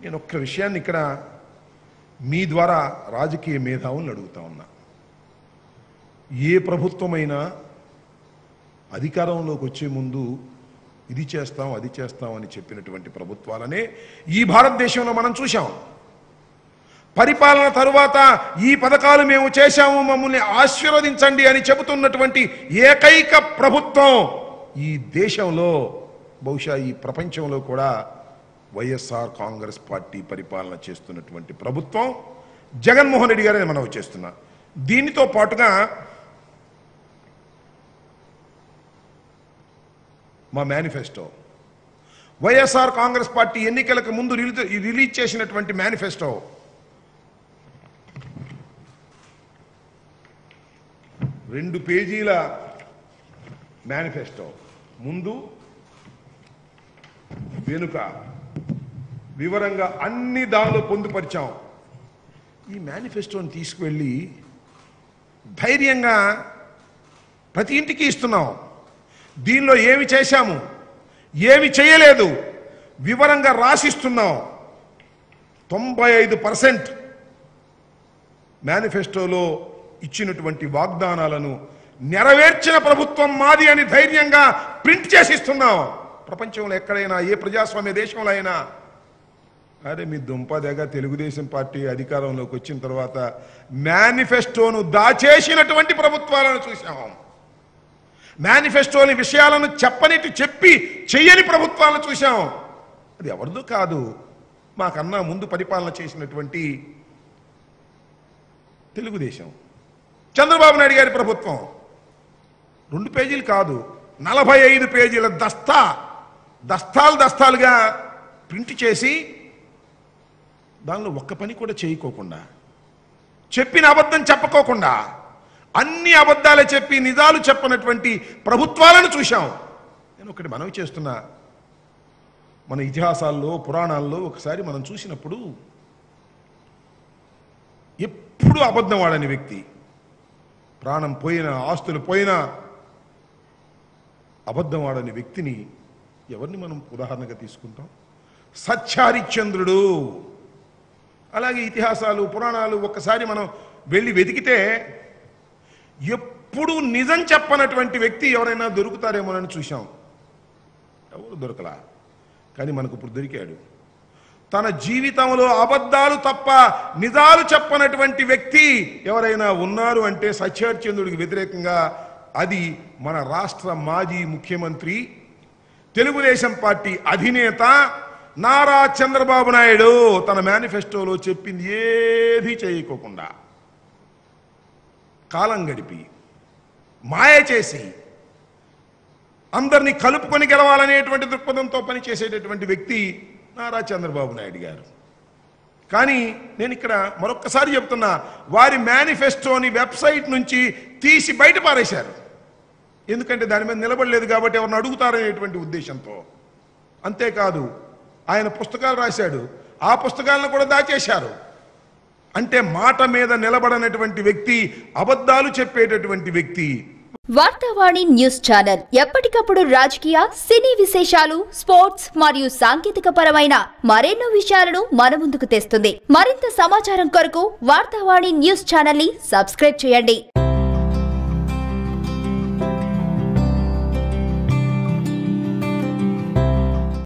నేను ఒక్క విషయాన్ని ఇక్కడ మీ ద్వారా రాజకీయ మేధావులను అడుగుతా ఉన్నా ఏ ప్రభుత్వమైనా అధికారంలోకి వచ్చే ముందు ఇది చేస్తాం అది చేస్తాం అని చెప్పినటువంటి ప్రభుత్వాలనే ఈ భారతదేశంలో మనం చూశాం పరిపాలన తరువాత ఈ పథకాలు మేము చేశాము మమ్మల్ని ఆశీర్వదించండి అని చెబుతున్నటువంటి ఏకైక ప్రభుత్వం ఈ దేశంలో బహుశా ఈ ప్రపంచంలో కూడా వైఎస్ఆర్ కాంగ్రెస్ పార్టీ పరిపాలన చేస్తున్నటువంటి ప్రభుత్వం జగన్మోహన్ రెడ్డి గారిని మనం చేస్తున్నా దీనితో పాటుగా మా మేనిఫెస్టో వైఎస్ఆర్ కాంగ్రెస్ పార్టీ ఎన్నికలకు ముందు రిలీజ్ రిలీజ్ చేసినటువంటి మేనిఫెస్టో రెండు పేజీల మేనిఫెస్టో ముందు వెనుక వివరంగా అన్ని దానిలో పొందుపరిచాం ఈ మేనిఫెస్టోని తీసుకువెళ్ళి ధైర్యంగా ప్రతి ఇంటికి ఇస్తున్నాం దీనిలో ఏమి చేశాము ఏమి చేయలేదు వివరంగా రాసిస్తున్నాం తొంభై ఐదు పర్సెంట్ మేనిఫెస్టోలో ఇచ్చినటువంటి వాగ్దానాలను నెరవేర్చిన ప్రభుత్వం మాది అని ధైర్యంగా ప్రింట్ చేసిస్తున్నాం ప్రపంచంలో ఎక్కడైనా ఏ ప్రజాస్వామ్య దేశంలో అయినా అరే మీ దుంపదగ తెలుగుదేశం పార్టీ అధికారంలోకి వచ్చిన తర్వాత మేనిఫెస్టోను దాచేసినటువంటి ప్రభుత్వాలను చూసాం మేనిఫెస్టోని విషయాలను చెప్పనిటి చెప్పి చెయ్యని ప్రభుత్వాలను చూసాం అది ఎవరిదో కాదు మాకన్నా ముందు పరిపాలన చేసినటువంటి తెలుగుదేశం చంద్రబాబు నాయుడు గారి ప్రభుత్వం రెండు పేజీలు కాదు నలభై ఐదు పేజీల దస్తా దస్తాలు దస్తాలుగా ప్రింట్ చేసి దానిలో ఒక్క పని కూడా చేయకోకుండా చెప్పిన అబద్ధం చెప్పకోకుండా అన్ని అబద్ధాలే చెప్పి నిజాలు చెప్పనటువంటి ప్రభుత్వాలను చూశాం నేను ఒకటి మనవి చేస్తున్నా మన ఇతిహాసాల్లో పురాణాల్లో ఒకసారి మనం చూసినప్పుడు ఎప్పుడు అబద్ధం ఆడని వ్యక్తి ప్రాణం పోయినా ఆస్తులు పోయినా అబద్ధం ఆడని వ్యక్తిని ఎవరిని మనం ఉదాహరణగా తీసుకుంటాం సత్యహరిశ్చంద్రుడు అలాగే ఇతిహాసాలు పురాణాలు ఒక్కసారి మనం వెళ్ళి వెతికితే ఎప్పుడు నిజం చెప్పనటువంటి వ్యక్తి ఎవరైనా దొరుకుతారేమోనని చూశాం ఎవరు దొరకలా కానీ మనకు ఇప్పుడు దొరికాడు తన జీవితంలో అబద్ధాలు తప్ప నిజాలు చెప్పనటువంటి వ్యక్తి ఎవరైనా ఉన్నారు అంటే సత్యహరిచంద్రుడికి వ్యతిరేకంగా అది మన రాష్ట్ర మాజీ ముఖ్యమంత్రి తెలుగుదేశం పార్టీ అధినేత నారా చంద్రబాబు నాయుడు తన మేనిఫెస్టోలో చెప్పింది ఏది చేయకోకుండా కాలం గడిపి మాయ చేసి అందరినీ కలుపుకొని గెలవాలనేటువంటి దృక్పథంతో పనిచేసేటటువంటి వ్యక్తి నారా చంద్రబాబు నాయుడు గారు కానీ నేను ఇక్కడ మరొక్కసారి చెప్తున్నా వారి మేనిఫెస్టోని వెబ్సైట్ నుంచి తీసి బయట పారేశారు ఎందుకంటే దాని మీద నిలబడలేదు కాబట్టి ఎవరిని అడుగుతారనేటువంటి ఉద్దేశంతో అంతేకాదు ఆయన పుస్తకాలు రాశాడు ఆ పుస్తకాలను కూడా దాచేశారు అంటే మాట మీద నిలబడనటువంటి వ్యక్తి అబద్ధాలు చెప్పేటటువంటి వ్యక్తి వార్తావాణి న్యూస్ ఛానల్ ఎప్పటికప్పుడు రాజకీయ సినీ విశేషాలు స్పోర్ట్స్ మరియు సాంకేతిక పరమైన మరెన్నో విషయాలను మన ముందుకు తెస్తుంది మరింత సమాచారం కొరకు వార్తావాణి న్యూస్ ఛానల్ ని సబ్స్క్రైబ్ చేయండి